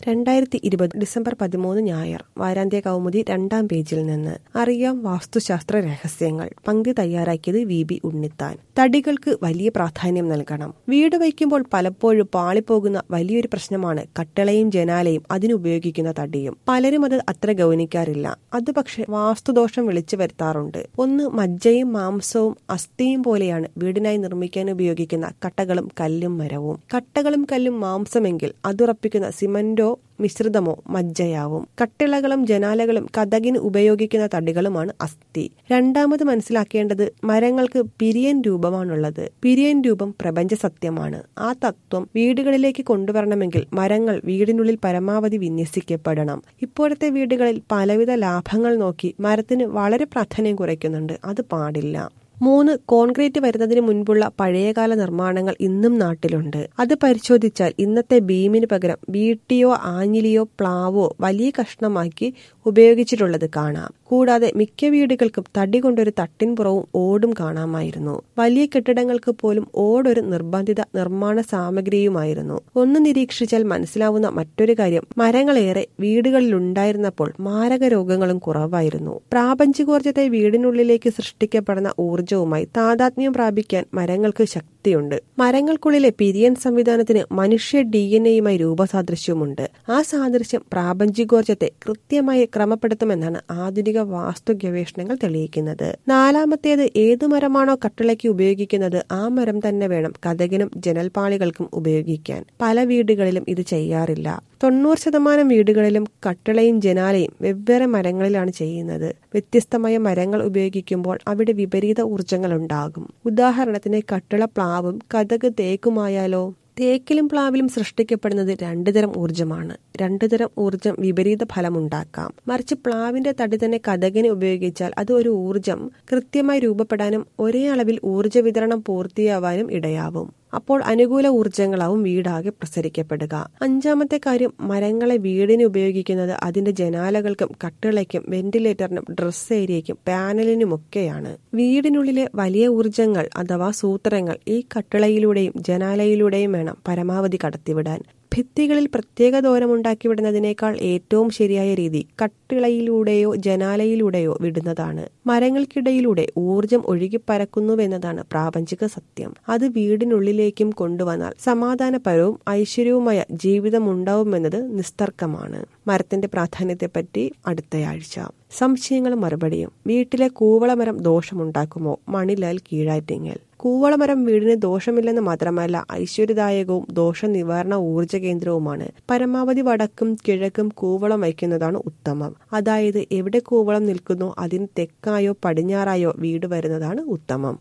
രണ്ടായിരത്തി ഇരുപത് ഡിസംബർ പതിമൂന്ന് ഞായർ വാരാന്ത്യ കൗമുദി രണ്ടാം പേജിൽ നിന്ന് അറിയാം വാസ്തുശാസ്ത്ര രഹസ്യങ്ങൾ പങ്ക്തി തയ്യാറാക്കിയത് വി ബി ഉണ്ണിത്താൻ തടികൾക്ക് വലിയ പ്രാധാന്യം നൽകണം വീട് വയ്ക്കുമ്പോൾ പലപ്പോഴും പാളിപ്പോകുന്ന വലിയൊരു പ്രശ്നമാണ് കട്ടളയും ജനാലയും അതിനുപയോഗിക്കുന്ന തടിയും പലരും അത് അത്ര ഗൗനിക്കാറില്ല അത് പക്ഷെ വാസ്തുദോഷം വിളിച്ചു വരുത്താറുണ്ട് ഒന്ന് മജ്ജയും മാംസവും അസ്ഥിയും പോലെയാണ് വീടിനായി നിർമ്മിക്കാൻ ഉപയോഗിക്കുന്ന കട്ടകളും കല്ലും മരവും കട്ടകളും കല്ലും മാംസമെങ്കിൽ അതുറപ്പിക്കുന്ന സിമന്റോ മിശ്രിതമോ മജ്ജയാവും കട്ടിളകളും ജനാലകളും കഥകിന് ഉപയോഗിക്കുന്ന തടികളുമാണ് അസ്ഥി രണ്ടാമത് മനസ്സിലാക്കേണ്ടത് മരങ്ങൾക്ക് പിരിയൻ രൂപമാണുള്ളത് പിരിയൻ രൂപം പ്രപഞ്ച സത്യമാണ് ആ തത്വം വീടുകളിലേക്ക് കൊണ്ടുവരണമെങ്കിൽ മരങ്ങൾ വീടിനുള്ളിൽ പരമാവധി വിന്യസിക്കപ്പെടണം ഇപ്പോഴത്തെ വീടുകളിൽ പലവിധ ലാഭങ്ങൾ നോക്കി മരത്തിന് വളരെ പ്രാധാന്യം കുറയ്ക്കുന്നുണ്ട് അത് പാടില്ല മൂന്ന് കോൺക്രീറ്റ് വരുന്നതിന് മുൻപുള്ള പഴയകാല നിർമ്മാണങ്ങൾ ഇന്നും നാട്ടിലുണ്ട് അത് പരിശോധിച്ചാൽ ഇന്നത്തെ ബീമിന് പകരം വീട്ടിയോ ആഞ്ഞിലിയോ പ്ലാവോ വലിയ കഷ്ണമാക്കി ഉപയോഗിച്ചിട്ടുള്ളത് കാണാം കൂടാതെ മിക്ക വീടുകൾക്കും തടി കൊണ്ടൊരു തട്ടിൻപുറവും ഓടും കാണാമായിരുന്നു വലിയ കെട്ടിടങ്ങൾക്ക് പോലും ഓടൊരു നിർബന്ധിത നിർമ്മാണ സാമഗ്രിയുമായിരുന്നു ഒന്ന് നിരീക്ഷിച്ചാൽ മനസ്സിലാവുന്ന മറ്റൊരു കാര്യം മരങ്ങളേറെ വീടുകളിലുണ്ടായിരുന്നപ്പോൾ മാരക രോഗങ്ങളും കുറവായിരുന്നു പ്രാപഞ്ചികോർജത്തെ വീടിനുള്ളിലേക്ക് സൃഷ്ടിക്കപ്പെടുന്ന ഊർജവുമായി താതാത്മ്യം പ്രാപിക്കാൻ മരങ്ങൾക്ക് ശക്തിയുണ്ട് മരങ്ങൾക്കുള്ളിലെ പിരിയൻ സംവിധാനത്തിന് മനുഷ്യ ഡി എൻ എയുമായി രൂപസാദൃശ്യമുണ്ട് ആ സാദൃശ്യം പ്രാപഞ്ചികോർജത്തെ കൃത്യമായി ക്രമപ്പെടുത്തുമെന്നാണ് ആധുനിക വാസ്തു ഗവേഷണങ്ങൾ തെളിയിക്കുന്നത് നാലാമത്തേത് ഏതു മരമാണോ കട്ടിളയ്ക്ക് ഉപയോഗിക്കുന്നത് ആ മരം തന്നെ വേണം കഥകിനും ജനൽപാളികൾക്കും ഉപയോഗിക്കാൻ പല വീടുകളിലും ഇത് ചെയ്യാറില്ല തൊണ്ണൂറ് ശതമാനം വീടുകളിലും കട്ടിളയും ജനാലയും വെവ്വേറെ മരങ്ങളിലാണ് ചെയ്യുന്നത് വ്യത്യസ്തമായ മരങ്ങൾ ഉപയോഗിക്കുമ്പോൾ അവിടെ വിപരീത ഊർജങ്ങൾ ഉണ്ടാകും ഉദാഹരണത്തിന് കട്ടിള പ്ലാവും കഥക് തേക്കുമായാലോ തേക്കിലും പ്ലാവിലും സൃഷ്ടിക്കപ്പെടുന്നത് രണ്ടുതരം ഊർജമാണ് രണ്ടുതരം ഊർജം വിപരീത ഫലമുണ്ടാക്കാം മറിച്ച് പ്ലാവിന്റെ തടി തന്നെ കഥകിന് ഉപയോഗിച്ചാൽ അത് ഒരു ഊർജം കൃത്യമായി രൂപപ്പെടാനും ഒരേ അളവിൽ ഊർജ വിതരണം പൂർത്തിയാവാനും ഇടയാവും അപ്പോൾ അനുകൂല ഊർജങ്ങളാവും വീടാകെ പ്രസരിക്കപ്പെടുക അഞ്ചാമത്തെ കാര്യം മരങ്ങളെ വീടിന് ഉപയോഗിക്കുന്നത് അതിന്റെ ജനാലകൾക്കും കട്ടിളയ്ക്കും വെന്റിലേറ്ററിനും ഡ്രസ് ഏരിയയ്ക്കും പാനലിനുമൊക്കെയാണ് വീടിനുള്ളിലെ വലിയ ഊർജങ്ങൾ അഥവാ സൂത്രങ്ങൾ ഈ കട്ടിളയിലൂടെയും ജനാലയിലൂടെയും വേണം പരമാവധി കടത്തിവിടാൻ ഭിത്തികളിൽ പ്രത്യേക ദൂരമുണ്ടാക്കി വിടുന്നതിനേക്കാൾ ഏറ്റവും ശരിയായ രീതി കട്ടിളയിലൂടെയോ ജനാലയിലൂടെയോ വിടുന്നതാണ് മരങ്ങൾക്കിടയിലൂടെ ഊർജം ഒഴുകിപ്പരക്കുന്നുവെന്നതാണ് പ്രാപഞ്ചിക സത്യം അത് വീടിനുള്ളിലേക്കും കൊണ്ടുവന്നാൽ സമാധാനപരവും ഐശ്വര്യവുമായ ജീവിതമുണ്ടാവുമെന്നത് നിസ്തർക്കമാണ് മരത്തിന്റെ പ്രാധാന്യത്തെപ്പറ്റി അടുത്തയാഴ്ച സംശയങ്ങളും മറുപടിയും വീട്ടിലെ കൂവളമരം ദോഷമുണ്ടാക്കുമോ മണിലാൽ കീഴാറ്റിങ്ങൽ കൂവളമരം വീടിന് ദോഷമില്ലെന്ന് മാത്രമല്ല ഐശ്വര്യദായകവും ദോഷ നിവാരണ ഊർജ കേന്ദ്രവുമാണ് പരമാവധി വടക്കും കിഴക്കും കൂവളം വയ്ക്കുന്നതാണ് ഉത്തമം അതായത് എവിടെ കൂവളം നിൽക്കുന്നോ അതിന് തെക്കായോ പടിഞ്ഞാറായോ വീട് വരുന്നതാണ് ഉത്തമം